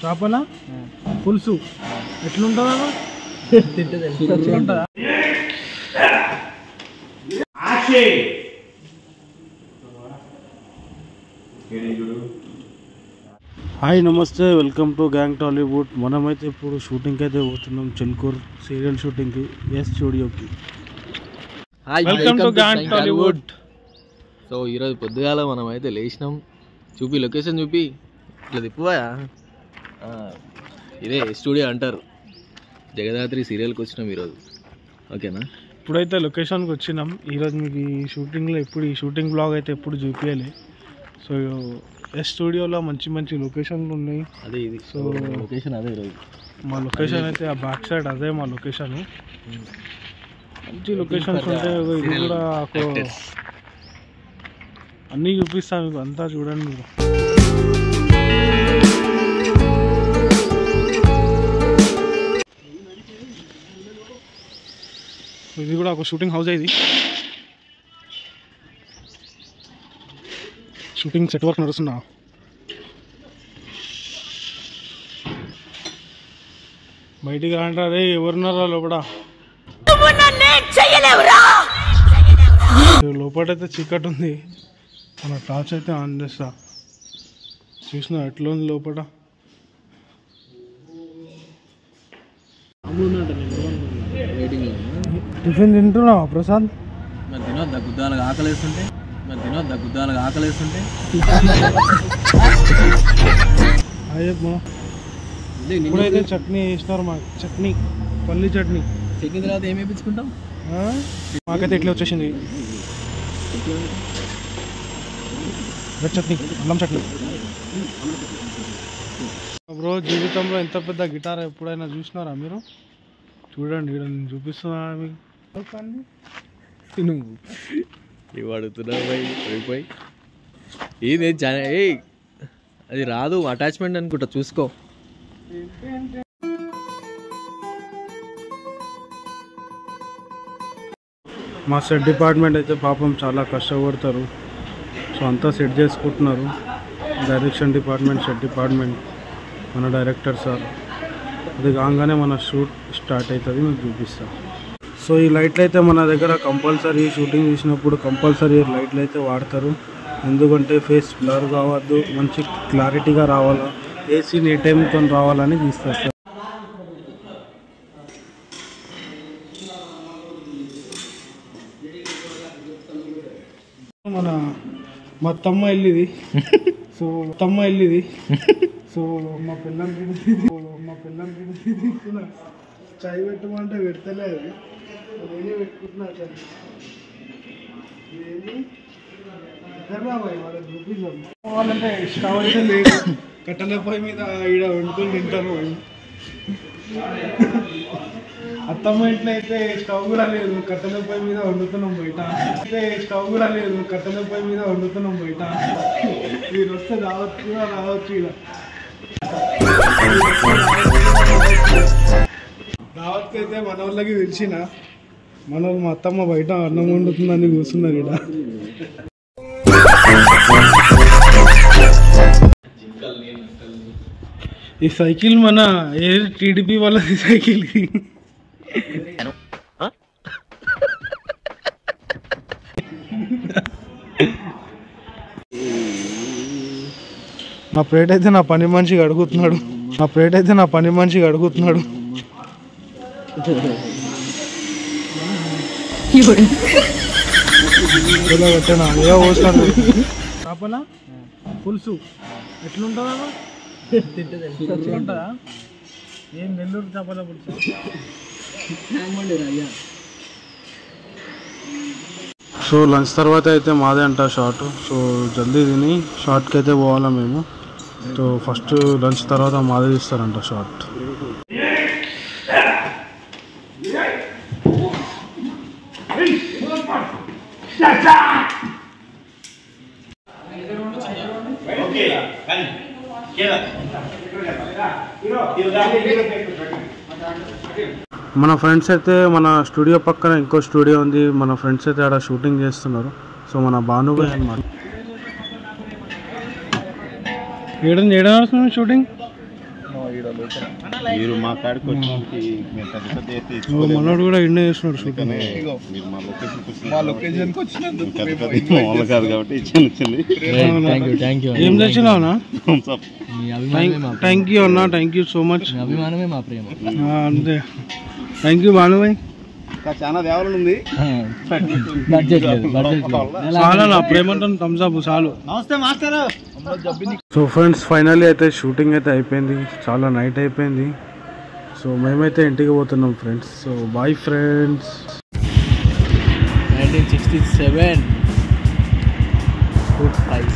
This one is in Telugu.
చేపల పులుసు ఎట్లుంటుందా ఎట్లుంటుందా హాయ్ నమస్తే వెల్కమ్ టు గ్యాంగ్ టాలీవుడ్ మనమైతే ఇప్పుడు షూటింగ్కి అయితే పోతున్నాం చెల్కూర్ సీరియల్ షూటింగ్కి ఎస్ స్టూడియోకి welcome to gang Tollywood so ఈరోజు పొద్దుగాల మనం అయితే లేచినాం చూపి లొకేషన్ చూపి ఇట్లా తిప్పువా ఆ, ఇదే స్టూడియో అంటారు జగదాత్రి సీరియల్కి వచ్చినాం ఈరోజు ఓకేనా ఇప్పుడైతే లొకేషన్కి వచ్చినాం ఈరోజు మీకు ఈ షూటింగ్లో ఎప్పుడు ఈ షూటింగ్ బ్లాగ్ అయితే ఎప్పుడు చూపించాలి సో ఎస్ స్టూడియోలో మంచి మంచి లొకేషన్లు ఉన్నాయి అదే ఇది సో So- లొకేషన్ అదే ఈరోజు మా లొకేషన్ అయితే ఆ బ్యాక్ సైడ్ అదే మా లొకేషన్ మంచి లొకేషన్స్ ఉంటాయి ఇది కూడా ఒక Actors. అన్నీ చూపిస్తాను మీకు అంతా చూడండి మీరు ఇది కూడా ఒక షూటింగ్ హౌస్ ఇది షూటింగ్ సెట్ వర్క్ నడుస్తున్నా బయటికి రాంటారే ఎవరున్నారా లోపల లోపలైతే చీకటి ఉంది మన టార్చ్ అయితే ఆన్ చేస్తా చూసిన ఎట్లా ఉంది లోపల వెయిటింగ్ టిఫిన్ తింటున్నావా ప్రసాద్ మరి తినొద్దా గుద్దాలకు ఆకలేస్తుంటే మరి తినొద్దా గుద్దాలకు ఆకలేస్తుంటే అయ్యప్ప ఇప్పుడైతే చట్నీ వేసినారు మాకు చట్నీ పల్లి చట్నీ చెక్కిన తర్వాత ఏం వేయించుకుంటాం ఆ? మాకైతే ఇట్లా వచ్చేసింది రెడ్ చట్నీ అల్లం చట్నీ బ్రో జీవితంలో ఎంత పెద్ద గిటార్ ఎప్పుడైనా చూసినారా మీరు చూడండి ఇక్కడ నేను చూపిస్తున్నా మీకు కానీ నువ్వు ఏం అడుగుతున్నావు పోయి పోయి పోయి ఇది జన- ఏయ్ అది రాదు అటాచ్మెంట్ అనుకుంటా చూసుకో మా సెట్ డిపార్ట్మెంట్ అయితే పాపం చాలా కష్టపడతారు సో అంతా సెట్ చేసుకుంటున్నారు డైరెక్షన్ డిపార్ట్మెంట్ సెట్ డిపార్ట్మెంట్ మన డైరెక్టర్ సార్ అది కాగానే మన షూట్ స్టార్ట్ అవుతుంది మీకు చూపిస్తాం సో ఈ లైట్లు అయితే మన దగ్గర కంపల్సరీ షూటింగ్ చేసినప్పుడు కంపల్సరీ లైట్లు అయితే వాడతారు ఎందుకంటే ఫేస్ బ్లర్ కావద్దు మంచి క్లారిటీగా రావాలా ఏ సీన్ ఏ టైంతో రావాలని తీస్తారు సార్ మన మా తమ్మ వెళ్ళిది సో తమ్మ వెళ్ళిది సో మా పిల్లం మా పిల్లం తీసుకున్నా చాయ్ పెట్టమంటే పెడతలేదు నేనే పెట్టుకుంటున్నా చాయ్ ఏది ఇద్దరు బాబాయ్ వాళ్ళకి చూపిద్దాం వాళ్ళంటే స్టవ్ అయితే లేదు కట్టెల పొయ్యి మీద ఈడ వండుకొని తింటారు అత్తమ్మ ఇంట్లో అయితే స్టవ్ కూడా లేదు కట్టెల పొయ్యి మీద వండుతున్నాం బయట అయితే స్టవ్ కూడా లేదు కట్టెల పొయ్యి మీద వండుతున్నాం బయట మీరు వస్తే రావచ్చు కూడా రావచ్చు ఇలా దావత్కి అయితే మన వాళ్ళకి పిలిచిన మన వాళ్ళు మా అత్తమ్మ బయట అన్నం వండుతుందని కూర్చున్నారు ఇక్కడ ఈ సైకిల్ మన ఏ టీడీపీ వాళ్ళది సైకిల్ నా ప్లేట్ అయితే నా పని మనిషికి అడుగుతున్నాడు నా ప్లేట్ అయితే నా పని మనిషికి అడుగుతున్నాడు ఇలా పెట్టాను ఏ పోస్తాను చేపల పులుసు ఎట్లుంటుందా ఎట్లుంటుందా ఏం నెల్లూరు చేపల పులుసు సో లంచ్ తర్వాత అయితే మాదే అంట షార్ట్ సో జల్దీ తిని షార్ట్కి అయితే పోవాలా మేము సో ఫస్ట్ లంచ్ తర్వాత మాదే తీస్తారంట షార్ట్ మన ఫ్రెండ్స్ అయితే మన స్టూడియో పక్కన ఇంకో స్టూడియో ఉంది మన ఫ్రెండ్స్ అయితే ఆడ షూటింగ్ చేస్తున్నారు సో మన భానుభాయ్ అన్నమాట ఏడు ఏడు నడుస్తుంది షూటింగ్ మీరు మా కాడికి వచ్చి మేము పెద్ద పెద్ద ఎత్తి ఓ మనోడు కూడా ఇండే చేస్తున్నాడు షూటింగ్ మీరు మా లొకేషన్కి మా లొకేషన్కి వచ్చినందుకు పెద్ద పెద్ద మామూలు కాదు కాబట్టి ఇచ్చాను వచ్చింది థ్యాంక్ యూ థ్యాంక్ యూ ఏం తెచ్చినావునా Thumbs up. మీ అభిమానమే మా థ్యాంక్ యూ అన్న థ్యాంక్ యూ సో మచ్ మీ అభిమానమే మా ప్రేమ అంతే థ్యాంక్ యూ భానుభాయ్ ఇంకా చాలా దేవాలని ఉంది బడ్జెట్ లేదు బడ్జెట్ లేదు చాలా నా ప్రేమతో థమ్స్ అప్ చాలు నమస్తే మాస్టర్ సో ఫ్రెండ్స్ ఫైనల్లీ అయితే షూటింగ్ అయితే అయిపోయింది చాలా నైట్ అయిపోయింది సో మేమైతే ఇంటికి పోతున్నాం friends so bye friends nineteen sixty seven good price